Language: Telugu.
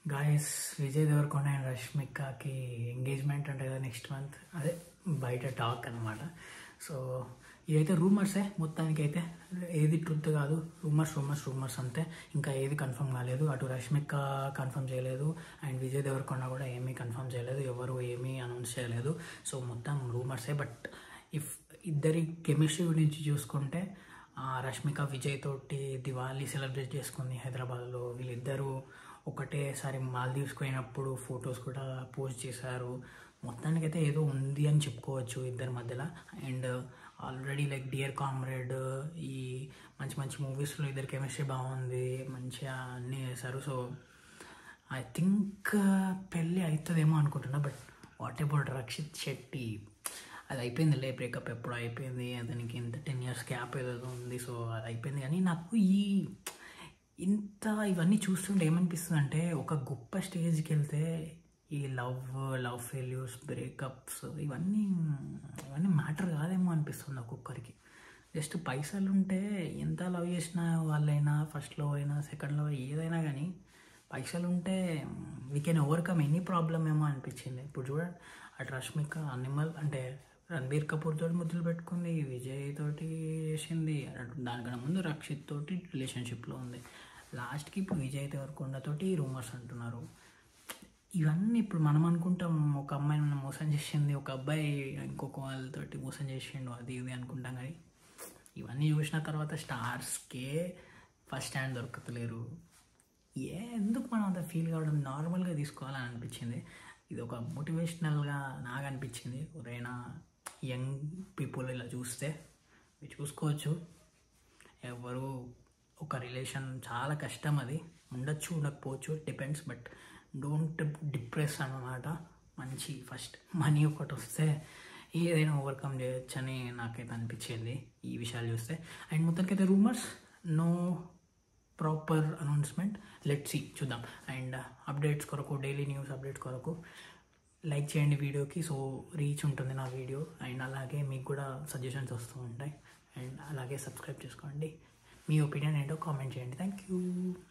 గాయస్ విజయ్ దేవరకొండ అండ్ రష్మికకి ఎంగేజ్మెంట్ అంటే కదా నెక్స్ట్ మంత్ అదే బయట టాక్ అనమాట సో ఇదైతే రూమర్సే మొత్తానికి అయితే ఏది ట్రుత్ కాదు రూమర్స్ రూమర్స్ రూమర్స్ అంతే ఇంకా ఏది కన్ఫర్మ్ కాలేదు అటు రష్మిక కన్ఫర్మ్ చేయలేదు అండ్ విజయ్ దేవరకొండ కూడా ఏమీ కన్ఫర్మ్ చేయలేదు ఎవరు ఏమీ అనౌన్స్ చేయలేదు సో మొత్తం రూమర్సే బట్ ఇఫ్ ఇద్దరి కెమిస్ట్రీ గురించి చూసుకుంటే ఆ, రష్మిక విజయ్ తోటి దివాళీ సెలబ్రేట్ చేసుకుంది హైదరాబాద్లో వీళ్ళిద్దరూ ఒకటేసారి మాల్దీవ్స్ పోయినప్పుడు ఫొటోస్ కూడా పోస్ట్ చేశారు మొత్తానికైతే ఏదో ఉంది అని చెప్పుకోవచ్చు ఇద్దరి మధ్యలో and already like Dear Comrade ఈ మంచి మంచి మూవీస్లో ఇద్దరు కెమిస్ట్రీ బాగుంది మంచిగా అన్నీ చేశారు సో ఐ థింక్ పెళ్ళి అవుతుందేమో అనుకుంటున్నా but what about Rakshit Shetty అది అయిపోయిందిలే బ్రేకప్ ఎప్పుడు అయిపోయింది అతనికి ఇంత టెన్ ఇయర్స్ గ్యాప్ ఏదో ఉంది సో అది అయిపోయింది కానీ నాకు ఈ ఇంత ఇవన్నీ చూస్తుంటే ఏమనిపిస్తుంది అంటే ఒక గొప్ప స్టేజ్కి వెళ్తే ఈ లవ్ లవ్ ఫెయిల్యూర్స్ బ్రేకప్స్ ఇవన్నీ ఇవన్నీ మ్యాటర్ కాదేమో అనిపిస్తుంది ఒక్కొక్కరికి జస్ట్ పైసలు ఉంటే ఎంత లవ్ చేసిన వాళ్ళైనా ఫస్ట్ లవ్ అయినా సెకండ్ లవ్ ఏదైనా కానీ పైసలు ఉంటే we can overcome any problem ఏమో అనిపించింది ఇప్పుడు చూడండి అటు రష్మిక అనిమల్ అంటే రణబీర్ కపూర్ తోటి ముద్దులు పెట్టుకుంది విజయ్ తోటి చేసింది అటు దానికన్నా ముందు రక్షిత్ తోటి రిలేషన్షిప్లో ఉంది లాస్ట్కి ఇప్పుడు విజయ్ దేవరకొండ తోటి రూమర్స్ అంటున్నారు ఇవన్నీ ఇప్పుడు మనం అనుకుంటాం ఒక అమ్మాయిని మనం మోసం చేసింది ఒక అబ్బాయి ఇంకొక వాళ్ళతోటి మోసం చేసిండు అది ఇది అనుకుంటాం కానీ ఇవన్నీ చూసిన తర్వాత స్టార్స్కే ఫస్ట్ స్టాండ్ దొరకతలేరు ఏ ఎందుకు మనం అంత ఫీల్ కావడం నార్మల్గా తీసుకోవాలని అనిపించింది ఇది ఒక మోటివేషనల్గా నాకు అనిపించింది ఎవరైనా యంగ్ పీపుల్ ఇలా చూస్తే మీరు చూసుకోవచ్చు ఎవరు ఒక రిలేషన్ చాలా కష్టం అది ఉండొచ్చు ఉండకపోవచ్చు డిపెండ్స్ బట్ డోంట్ డిప్రెస్ అన్నమాట మంచి ఫస్ట్ మనీ ఒకటి వస్తే ఏదైనా ఓవర్కమ్ చేయొచ్చు అని నాకైతే అనిపించింది ఈ విషయాలు చూస్తే అండ్ మొత్తానికైతే rumours no proper announcement let see చూద్దాం అండ్ అప్డేట్స్ కొరకు డైలీ న్యూస్ అప్డేట్స్ కొరకు లైక్ చేయండి వీడియోకి సో రీచ్ ఉంటుంది నా వీడియో అండ్ అలాగే మీకు కూడా సజెషన్స్ వస్తూ ఉంటాయి అండ్ అలాగే సబ్స్క్రైబ్ చేసుకోండి మీ ఒపీనియన్ ఏంటో కామెంట్ చేయండి థ్యాంక్ యూ